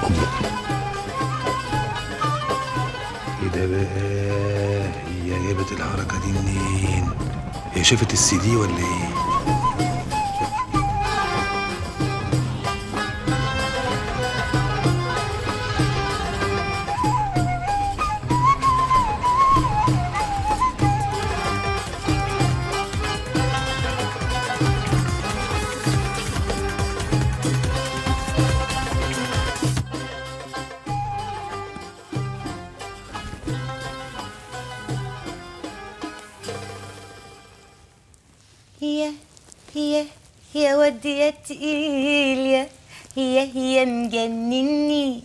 ايه ده بقى هي جابت الحركه دي منين هي شافت السي دي ولا ايه يا يا يا ودي يا تقيل يا يا يا مجنني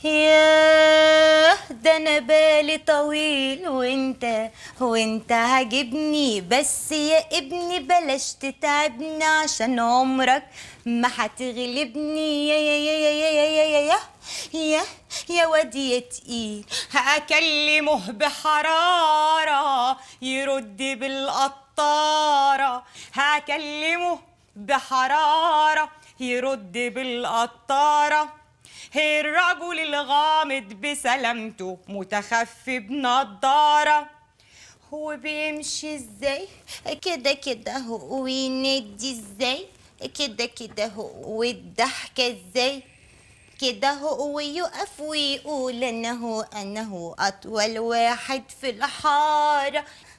يا ده انا بالي طويل وانت وانت عاجبني بس يا ابني بلاش تتعبني عشان عمرك ما هتغلبني يا يا يا يا يا يا يا يا يا يا وادي يا تقيل هكلمه بحرارة يرد بالقطارة هكلمه بحرارة يرد بالقطارة الرجل الغامض بسلامته متخفي بنضارة هو بيمشي ازاي كده كده هو ويندي ازاي كده كده هو والضحكة ازاي كده هو يقف ويقول انه انه اطول واحد في الحارة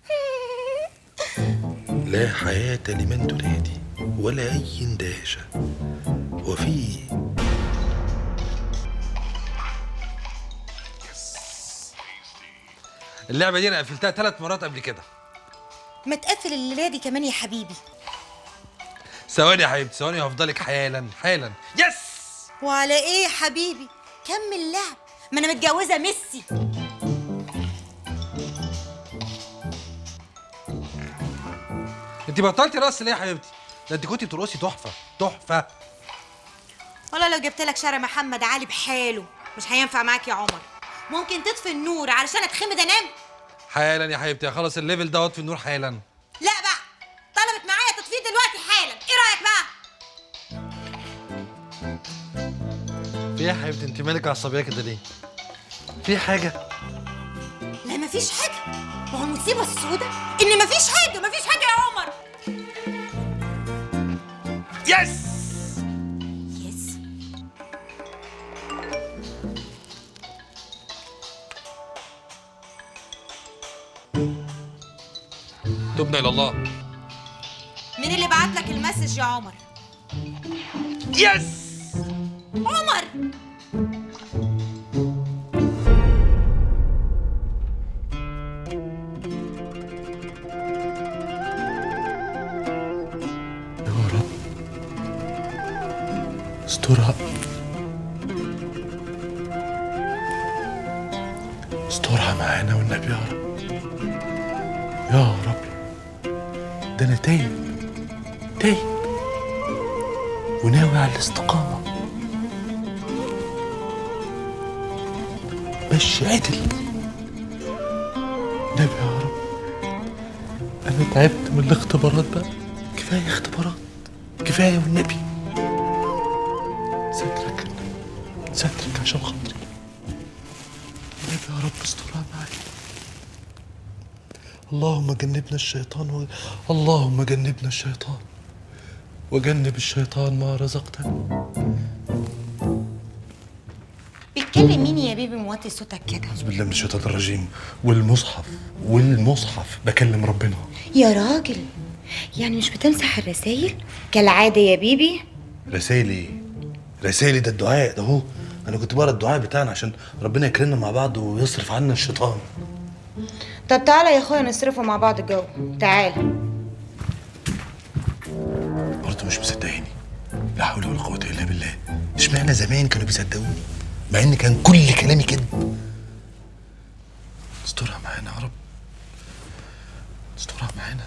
لا حياه لمن تنادي ولا اي اندهاشه وفي اللعبه دي انا قفلتها ثلاث مرات قبل كده ما تقفل الليلة دي كمان يا حبيبي ثواني يا حبيبتي ثواني هفضلك حالا حالا يس وعلى ايه يا حبيبي كمل لعب ما انا متجوزة ميسي انت بطلتي رقص ليه يا حبيبتي ده انت كنتي بترقصي تحفه تحفه والله لو جبت لك شارع محمد علي بحاله مش هينفع معاك يا عمر ممكن تطفي النور علشان اتخمد انام حالا يا حبيبتي هخلص الليفل دوت في النور حالا لا بقى طلبت معايا تطفيه دلوقتي حالا ايه رايك بقى في ايه يا حبيبتي انت مالك عصبيه كده ليه في حاجه لا مفيش حاجه ما هو المصيبه السوداء ان مفيش حاجه مفيش حاجه يا عمر يس يس تبنا الى الله مين اللي بعت لك المسج يا عمر يس عمر يا رب استرها استرها معانا والنبي يا رب يا رب ده انا تايب تايب وناوي على الاستقامة مشي عدل نبي يا رب انا تعبت من الاختبارات بقى كفايه اختبارات كفايه والنبي سترك سترك عشان خاطري النبي يا رب استرها معايا اللهم جنبنا الشيطان و... اللهم جنبنا الشيطان وجنب الشيطان ما رزقتنا بيتكلم مين يا بيبي موطي صوتك كده أعوذ بالله من الشيطان الرجيم والمصحف والمصحف بكلم ربنا يا راجل يعني مش بتمسح الرسايل كالعادة يا بيبي رسائلي رسائلي ده الدعاء ده هو انا كنت بقرا الدعاء بتاعنا عشان ربنا يكرمنا مع بعض ويصرف عنا الشيطان طب تعالى يا اخويا نصرفه مع بعض الجو تعالى برضه مش مصدقيني لا حول ولا قوه الا بالله اشمعنى زمان كانوا بيصدقوني مع ان كان كل كلامي كذب استرها معانا يا رب استرها معانا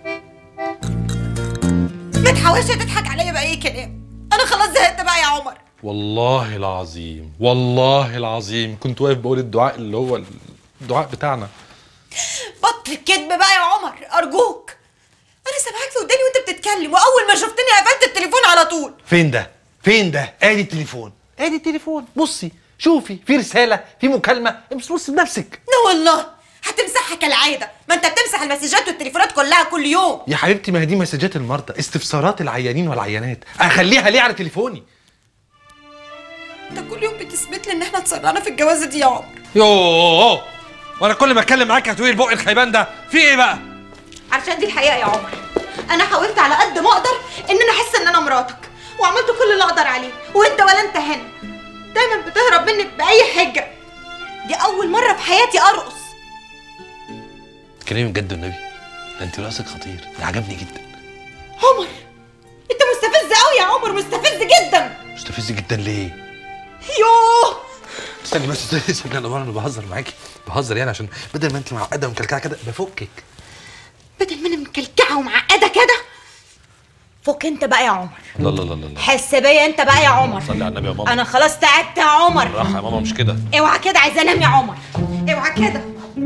ما تحاولش تضحك عليا بأي كلام أنا خلاص زهقت بقى يا عمر والله العظيم والله العظيم كنت واقف بقول الدعاء اللي هو الدعاء بتاعنا بطل الكذب بقى يا عمر ارجوك انا سامعاك في وداني وانت بتتكلم واول ما شفتني قفلت التليفون على طول فين ده فين ده ادي التليفون ادي التليفون بصي شوفي في رساله في مكالمه بس بصي بنفسك لا والله هتمسحها كالعاده ما انت بتمسح المسجات والتليفونات كلها كل يوم يا حبيبتي ما هي دي مسجات المرضى استفسارات العيانين والعيانات اخليها ليه على تليفوني انت كل يوم بتثبت لي ان احنا اتسرعنا في الجوازه دي يا عمر يوه وانا كل ما اتكلم معاك هتقولي البق الخيبان ده في ايه بقى علشان دي الحقيقه يا عمر انا حاولت على قد ما اقدر ان انا احس ان انا مراتك وعملت كل اللي اقدر عليه وانت ولا انت هنا دايما بتهرب مني باي حجه دي اول مره في حياتي ارقص كلامي بجد والنبي ده انت راسك خطير ده عجبني جدا عمر انت مستفز قوي يا عمر مستفز جدا مستفز جدا ليه يوه استني بس استني استني انا انا بهزر معاكي بهزر يعني عشان بدل ما انت معقده ومكلكعه كده بفكك بدل ما انا مكلكعه ومعقده كده فك انت بقى يا عمر لا لا لا لا حس بيا انت بقى يا عمر صلي على النبي يا ماما انا خلاص تعبت يا عمر راح يا ماما مش كده اوعى كده عايزه انام يا عمر اوعى كده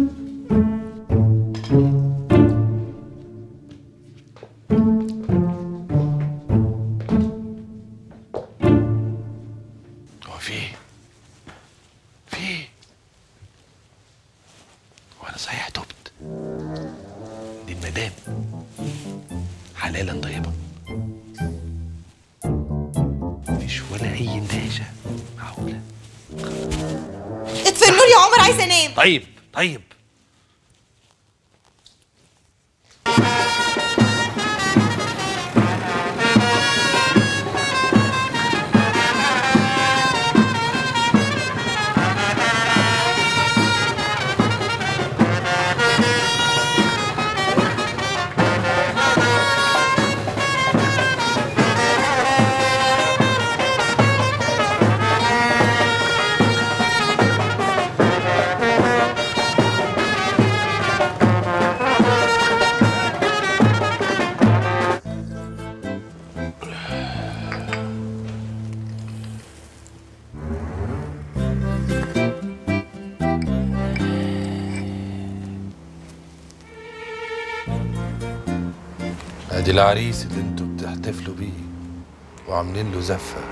هو في ايه؟ في ايه؟ وانا صحيح تبت دي المدام حلالا طيبة مفيش ولا أي اندهاشة معقولة اطفي النور يا عمر عايزه انام طيب طيب ادي العريس اللي انتوا بتحتفلوا بيه وعاملين له زفة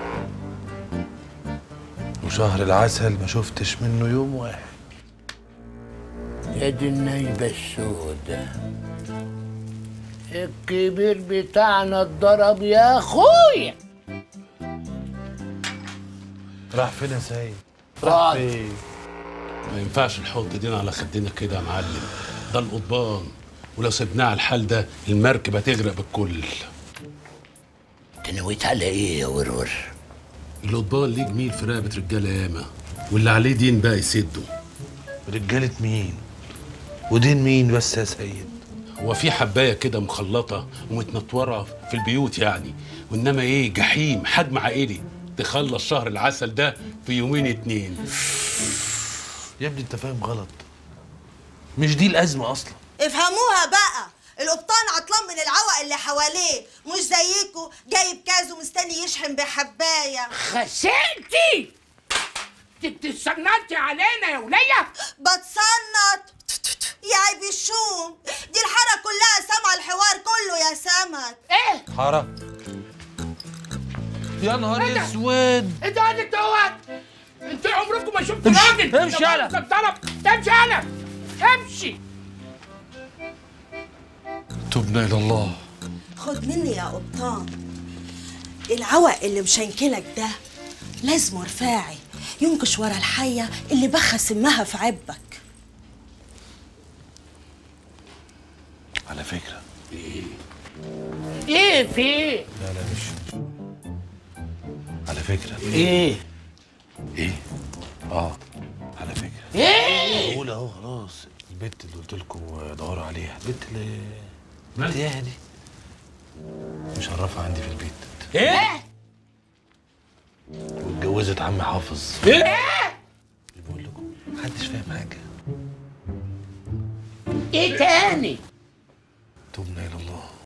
وشهر العسل ما شفتش منه يوم واحد يا دي النايبة السودة الكبير بتاعنا اتضرب يا اخويا راح فين يا سيد؟ راح ما ينفعش نحط ايدينا على خدنا كده يا معلم ده القضبان ولو سبناه على الحال ده المركب هتغرق بالكل انت نويت على ايه يا ورور القضبان ليه جميل في رقبه رجاله ياما واللي عليه دين بقى يسده رجالة مين؟ ودين مين بس يا سيد؟ هو في حبايه كده مخلطه ومتنطوره في البيوت يعني وانما ايه جحيم حجم عائلي تخلص شهر العسل ده في يومين اتنين يا ابني انت فاهم غلط مش دي الأزمة أصلا افهموها بقى القبطان عطلان من العوق اللي حواليه مش زيكو جايب كاز ومستني يشحن بحبايه خسرتي انت بتتصنطي علينا يا ولية بتصنط يا عيب الشوم دي الحاره كلها سامعه الحوار كله يا سمك ايه حارة يا نهار اسود انت قاعد دوت انت عمركم ما شفتوا راجل امشي يالا. كم طلب امشي انا امشي تبنا إلى الله خد مني يا قبطان العوق اللي مشنكلك ده لازمه رفاعي ينكش ورا الحيه اللي بخ سمها في عبك على فكرة ايه في ايه لا لا مش على فكرة ايه ايه؟ اه على فكرة ايه بقول اهو خلاص البت اللي قلت لكم دوروا عليها البت اللي البت ايه دي مشرفة عندي في البيت ايه واتجوزت عم حافظ ايه بقول لكم محدش فاهم حاجة ايه تاني تبنا إلى الله